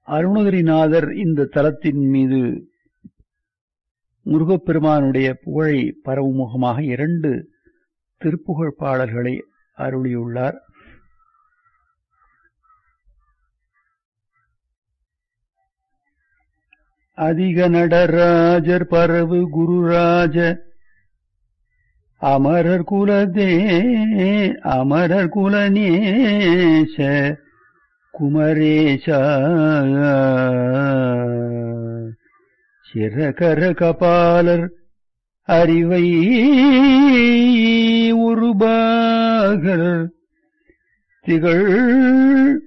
அருணகிரிநாதர் இந்த தலத்தின் மீது முருகப்பெருமானுடைய புகழை பரவும் முகமாக இரண்டு திருப்புகழ் பாடல்களை அருளியுள்ளார் அதிக நடராஜர் பரவு குருராஜ அமரர் குலதே அமரர் குலநேச குமரேச சிறகர கபாலர் அறிவை உருபாகர் திகழ்